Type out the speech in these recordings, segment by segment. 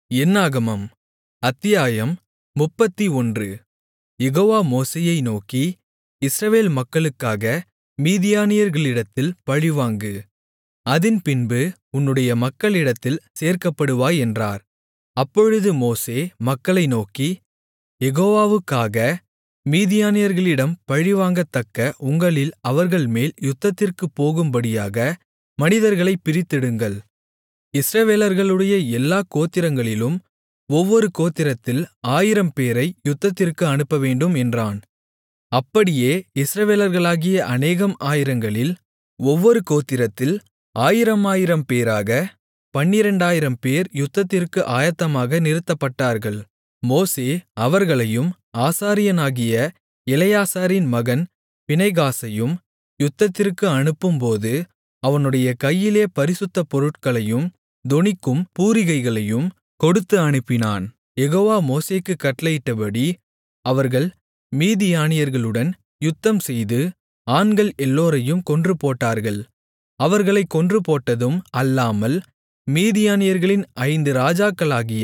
என்னாகமம் அத்தியாயம் முப்பத்தொன்று யெகோவா மோசேயை நோக்கி இஸ்ரவேல் மக்களுக்காக மீதியானியர்களிடத்தில் பழிவாங்கு அதின்பின்பு உன்னுடைய மக்களிடத்தில் சேர்க்கப்படுவாய் என்றார் அப்பொழுது மோசே மக்களை நோக்கி யெகோவாவுக்காக மீதியானியர்களிடம் பழிவாங்கத்தக்க உங்களில் அவர்கள்மேல் யுத்தத்திற்குப் போகும்படியாக மனிதர்களைப் பிரித்தெடுங்கள் இஸ்ரவேலர்களுடைய எல்லாக் கோத்திரங்களிலும் ஒவ்வொரு கோத்திரத்தில் ஆயிரம்பேரை யுத்தத்திற்கு அனுப்பவேண்டும் என்றான் அப்படியே இஸ்ரவேலர்களாகிய அநேகம் ஆயிரங்களில் ஒவ்வொரு கோத்திரத்தில் ஆயிரமாயிரம்பேராக பன்னிரண்டாயிரம்பேர் யுத்தத்திற்கு ஆயத்தமாக நிறுத்தப்பட்டார்கள் மோசே அவர்களையும் ஆசாரியனாகிய எலெயாசாரின் மகன் பினெகாசையும் யுத்தத்திற்கு அனுப்பும்போது அவனுடைய கையிலே பரிசுத்த பொருட்களையும் தொனிக்கும் பூரிகைகளையும் கொடுத்து அனுப்பினான் யெகோவா மோசேக்குக் கட்டளையிட்டபடி அவர்கள் மீதியானியர்களுடன் யுத்தம்செய்து ஆண்கள் எல்லோரையும் கொன்றுபோட்டார்கள் அவர்களைக் கொன்றுபோட்டதும் அல்லாமல் மீதியானியர்களின் ஐந்து ராஜாக்களாகிய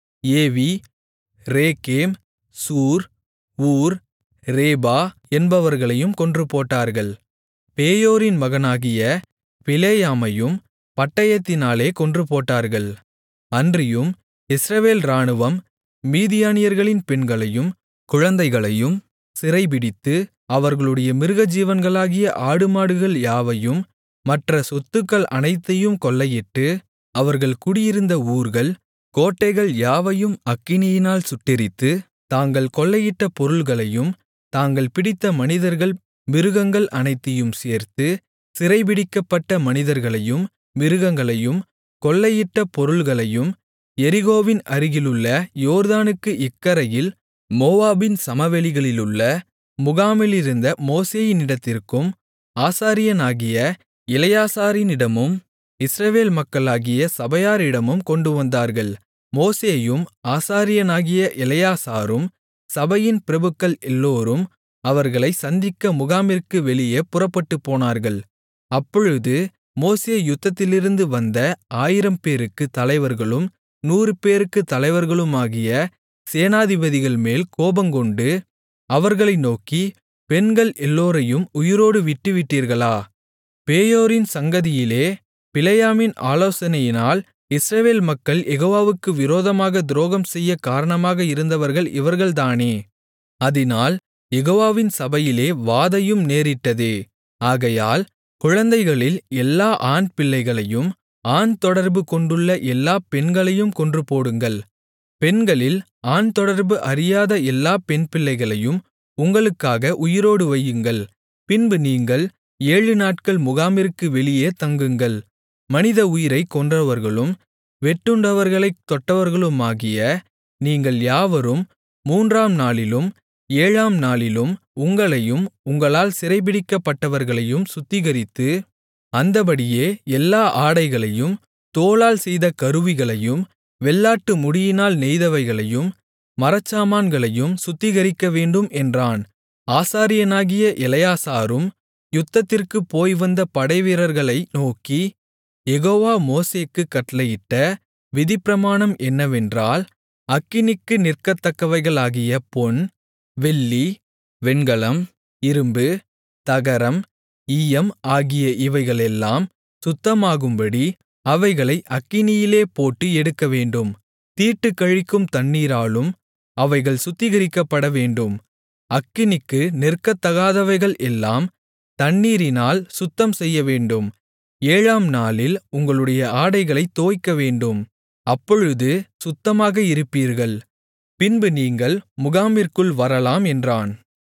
ஏவி ரேக்கேம் சூர் ஊர் ரேபா என்பவர்களையும் கொன்றுபோட்டார்கள் பேயோரின் மகனாகிய பிலேயாமையும் பட்டயத்தினாலே கொன்றுபோட்டார்கள் அன்றியும் இஸ்ரவேல் இராணுவம் மீதியானியர்களின் பெண்களையும் குழந்தைகளையும் சிறைபிடித்து அவர்களுடைய மிருகஜீவன்களாகிய ஆடுமாடுகள் யாவையும் மற்ற சொத்துக்கள் அனைத்தையும் கொள்ளையிட்டு அவர்கள் குடியிருந்த ஊர்கள் கோட்டைகள் யாவையும் அக்கினியினால் சுட்டெரித்து தாங்கள் கொள்ளையிட்ட பொருள்களையும் தாங்கள் பிடித்த மனிதர்கள் மிருகங்கள் அனைத்தையும் சேர்த்து சிறைபிடிக்கப்பட்ட மனிதர்களையும் மிருகங்களையும் கொள்ளையிட்ட பொருள்களையும் எரிகோவின் அருகிலுள்ள யோர்தானுக்கு இக்கரையில் மோவாபின் சமவெளிகளிலுள்ள முகாமிலிருந்த மோசேயினிடத்திற்கும் ஆசாரியனாகிய எலெயாசாரினிடமும் இஸ்ரவேல் மக்களாகிய சபையாரிடமும் கொண்டுவந்தார்கள் மோசேயும் ஆசாரியனாகிய எலெயாசாரும் சபையின் பிரபுக்கள் எல்லோரும் அவர்களை சந்திக்க முகாமிற்கு வெளியே புறப்பட்டுப்போனார்கள் அப்பொழுது மோசே யுத்தத்திலிருந்து வந்த ஆயிரம்பேருக்கு தலைவர்களும் நூறுபேருக்கு தலைவர்களுமாகிய சேனாதிபதிகள் மேல் கோபங்கொண்டு அவர்களை நோக்கி பெண்கள் எல்லோரையும் உயிரோடு விட்டுவிட்டீர்களா பேயோரின் சங்கதியிலே பிலேயாமின் ஆலோசனையினால் இஸ்ரவேல் மக்கள் யெகோவாவுக்கு விரோதமாக துரோகம் செய்ய காரணமாக இருந்தவர்கள் இவர்கள்தானே அதினால் யெகோவாவின் சபையிலே வாதையும் நேரிட்டதே ஆகையால் குழந்தைகளில் எல்லா ஆண் பிள்ளைகளையும் ஆண் தொடர்பு கொண்டுள்ள எல்லா பெண்களையும் கொன்றுபோடுங்கள் பெண்களில் ஆண் தொடர்பு அறியாத எல்லா பெண்பிள்ளைகளையும் உங்களுக்காக உயிரோடு வையுங்கள் பின்பு நீங்கள் ஏழு நாட்கள் முகாமிற்கு வெளியே தங்குங்கள் மனித உயிரைக் கொன்றவர்களும் வெட்டுண்டவர்களைத் தொட்டவர்களுமாகிய நீங்கள் யாவரும் மூன்றாம் நாளிலும் ஏழாம் நாளிலும் உங்களையும் உங்களால் சிறைபிடிக்கப்பட்டவர்களையும் சுத்திகரித்து அந்தபடியே எல்லா ஆடைகளையும் தோலால் செய்த கருவிகளையும் வெள்ளாட்டு முடியினால் நெய்தவைகளையும் மரச்சாமான்களையும் சுத்திகரிக்கவேண்டும் என்றான் ஆசாரியனாகிய எலெயாசாரும் யுத்தத்திற்குப் போய்வந்த படைவீரர்களை நோக்கி யெகோவா மோசேக்குக் கட்டளையிட்ட விதிப்பிரமாணம் என்னவென்றால் அக்கினிக்கு நிற்கத்தக்கவைகளாகிய பொன் வெள்ளி வெண்கலம் இரும்பு தகரம் ஈயம் ஆகிய இவைகளெல்லாம் சுத்தமாகும்படி அவைகளை அக்கினியிலே போட்டு எடுக்கவேண்டும் தீட்டுக்கழிக்கும் தண்ணீராலும் அவைகள் சுத்திகரிக்கப்படவேண்டும் அக்கினிக்கு நிற்கத்தகாதவைகள் எல்லாம் தண்ணீரினால் சுத்தம் செய்யவேண்டும் ஏழாம் நாளில் உங்களுடைய ஆடைகளைத் தோய்க்கவேண்டும் அப்பொழுது சுத்தமாக இருப்பீர்கள் பின்பு நீங்கள் முகாமிற்குள் வரலாம் என்றான்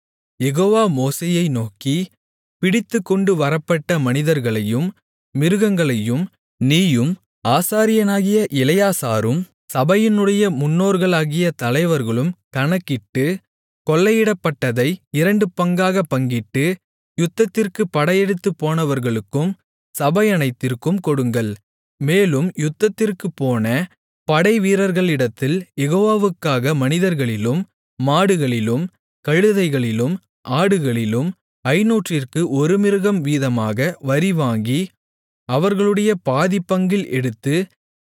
யெகோவா மோசேயை நோக்கி பிடித்துக்கொண்டு வரப்பட்ட மனிதர்களையும் மிருகங்களையும் நீயும் ஆசாரியனாகிய எலெயாசாரும் சபையினுடைய முன்னோர்களாகிய தலைவர்களும் கணக்கிட்டு கொள்ளையிடப்பட்டதை இரண்டு பங்காகப் பங்கிட்டு யுத்தத்திற்குப் படையெடுத்துப் போனவர்களுக்கும் சபையனைத்திற்கும் கொடுங்கள் மேலும் யுத்தத்திற்குப் போன படைவீரர்களிடத்தில் யெகோவாவுக்காக மனிதர்களிலும் மாடுகளிலும் கழுதைகளிலும் ஆடுகளிலும் ஐந்நூற்றிற்கு ஒரு மிருகம் வீதமாக வரிவாங்கி அவர்களுடைய பாதிப்பங்கில் எடுத்து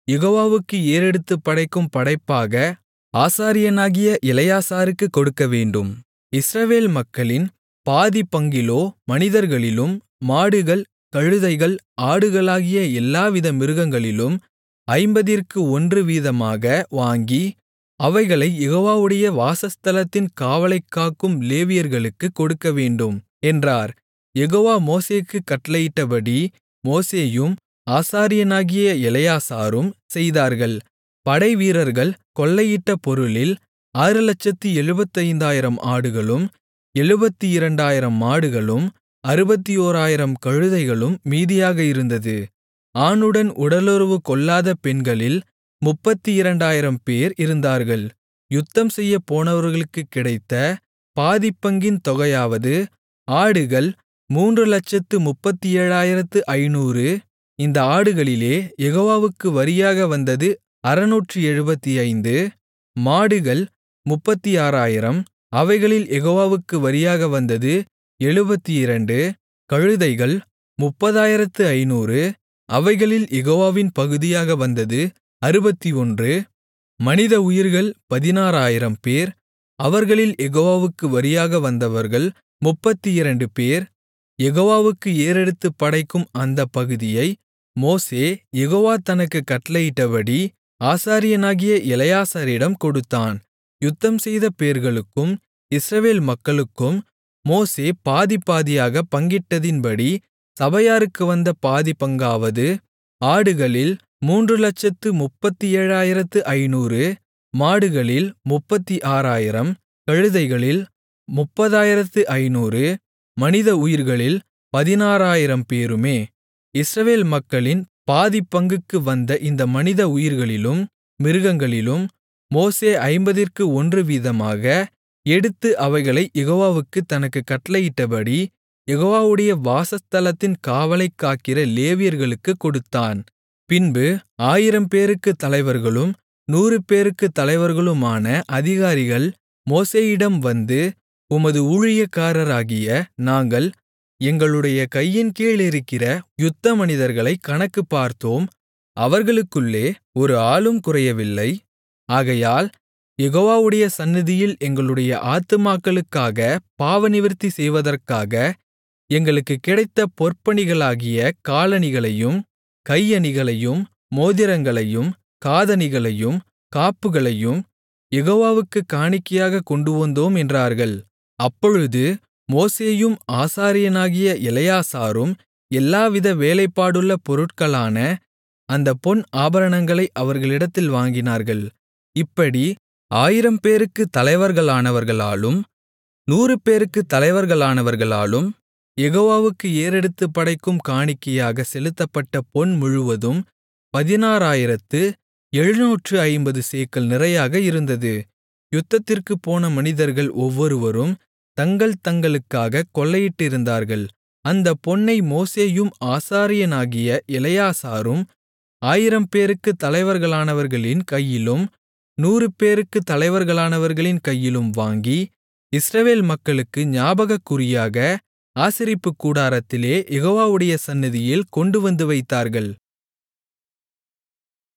யெகோவாவுக்கு ஏறெடுத்துப் படைக்கும் படைப்பாக ஆசாரியனாகிய எலெயாசாருக்குக் கொடுக்கவேண்டும் இஸ்ரவேல் மக்களின் பாதிப்பங்கிலோ மனிதர்களிலும் மாடுகள் கழுதைகள் ஆடுகளாகிய எல்லாவித மிருகங்களிலும் ஐம்பதிற்கு ஒன்று வீதமாக வாங்கி அவைகளைக் யெகோவாவுடைய வாசஸ்தலத்தின் காவலைக் காக்கும் லேவியர்களுக்குக் கொடுக்கவேண்டும் என்றார் யெகோவா மோசேக்குக் கட்டளையிட்டபடி மோசேயும் ஆசாரியனாகிய எலெயாசாரும் செய்தார்கள் படைவீரர்கள் கொள்ளையிட்ட பொருளில் ஆறுலட்சத்து எழுபத்தைந்தாயிரம் ஆடுகளும் எழுபத்திரண்டாயிரம் மாடுகளும் அறுபத்தோராயிரம் கழுதைகளும் மீதியாக இருந்தது ஆணுடன் உடலுறவு கொள்ளாத பெண்களில் முப்பத்திரண்டாயிரம் பேர் இருந்தார்கள் யுத்தம் செய்யப் போனவர்களுக்குக் கிடைத்த பாதிப்பங்கின் தொகையாவது ஆடுகள் மூன்று லட்சத்து முப்பத்தேழாயிரத்து ஐந்நூறு இந்த ஆடுகளிலே யெகோவாவுக்கு வரியாக வந்தது அறுநூற்று எழுபத்தைந்து மாடுகள் முப்பத்தாறாயிரம் அவைகளில் யெகோவாவுக்கு வரியாக வந்தது எழுபத்திரண்டு கழுதைகள் முப்பதாயிரத்து ஐந்நூறு அவைகளில் யெகோவாவின் பகுதியாக வந்தது அறுபத்தொன்று மனித உயிர்கள் பதினாறாயிரம் பேர் அவர்களில் யெகோவாவுக்கு வரியாக வந்தவர்கள் முப்பத்திரண்டு பேர் யெகோவாவுக்கு ஏறெடுத்துப் படைக்கும் அந்தப் பகுதியை மோசே யெகோவா தனக்குக் கட்டளையிட்டபடி ஆசாரியனாகிய எலெயாசாரிடம் கொடுத்தான் யுத்தம்செய்த பேர்களுக்கும் இஸ்ரவேல் மக்களுக்கும் மோசே பாதிபாதியாகப் பங்கிட்டதின்படி சபையாருக்கு வந்த பாதிப்பங்காவது ஆடுகளில் மூன்று லட்சத்து முப்பத்தேழாயிரத்து ஐந்நூறு மாடுகளில் முப்பத்தாறாயிரம் கழுதைகளில் முப்பதாயிரத்து ஐந்நூறு மனித உயிர்களில் பதினாறாயிரம் பேருமே இஸ்ரவேல் மக்களின் பாதிப்பங்குக்கு வந்த இந்த மனித உயிர்களிலும் மிருகங்களிலும் மோசே ஐம்பதிற்கு ஒன்று வீதமாக எடுத்து அவைகளைக் யெகோவாவுக்குத் தனக்குக் கட்டளையிட்டபடி யெகோவாவுடைய வாசஸ்தலத்தின் காவலைக் காக்கிற லேவியர்களுக்குக் கொடுத்தான் பின்பு ஆயிரம்பேருக்குத் தலைவர்களும் நூறுபேருக்குத் தலைவர்களுமான அதிகாரிகள் மோசேயிடம் வந்து உமது ஊழியக்காரராகிய நாங்கள் எங்களுடைய கையின்கீழிருக்கிற யுத்த மனிதர்களைக் கணக்கு பார்த்தோம் அவர்களுக்குள்ளே ஒரு ஆளும் குறையவில்லை ஆகையால் யெகோவாவுடைய சந்நிதியில் எங்களுடைய ஆத்துமாக்களுக்காகப் பாவநிவிர்த்தி செய்வதற்காக எங்களுக்குக் கிடைத்த பொற்பணிகளாகிய காலணிகளையும் கையணிகளையும் மோதிரங்களையும் காதணிகளையும் காப்புகளையும் யெகோவாவுக்குக் காணிக்கையாகக் கொண்டுவந்தோம் என்றார்கள் அப்பொழுது மோசேயும் ஆசாரியனாகிய எலெயாசாரும் எல்லாவித வேலைப்பாடுள்ள பொருட்களான அந்தப் பொன் ஆபரணங்களை அவர்களிடத்தில் வாங்கினார்கள் இப்படி ஆயிரம்பேருக்குத் தலைவர்களானவர்களாலும் நூறுபேருக்குத் தலைவர்களானவர்களாலும் யெகோவாவுக்கு ஏறெடுத்துப் படைக்கும் காணிக்கையாக செலுத்தப்பட்ட பொன் முழுவதும் பதினாறாயிரத்து எழுநூற்று ஐம்பது சேக்கல் நிறையாக இருந்தது யுத்தத்திற்குப் போன மனிதர்கள் ஒவ்வொருவரும் தங்கள் தங்களுக்காகக் கொள்ளையிட்டிருந்தார்கள் அந்தப் பொன்னை மோசேயும் ஆசாரியனாகிய எலெயாசாரும் ஆயிரம்பேருக்குத் தலைவர்களானவர்களின் கையிலும் நூறுபேருக்குத் தலைவர்களானவர்களின் கையிலும் வாங்கி இஸ்ரவேல் மக்களுக்கு ஞாபகக்குறியாக ஆசரிப்புக்கூடாரத்திலே யெகோவாவுடைய சந்நிதியில் கொண்டுவந்து வைத்தார்கள்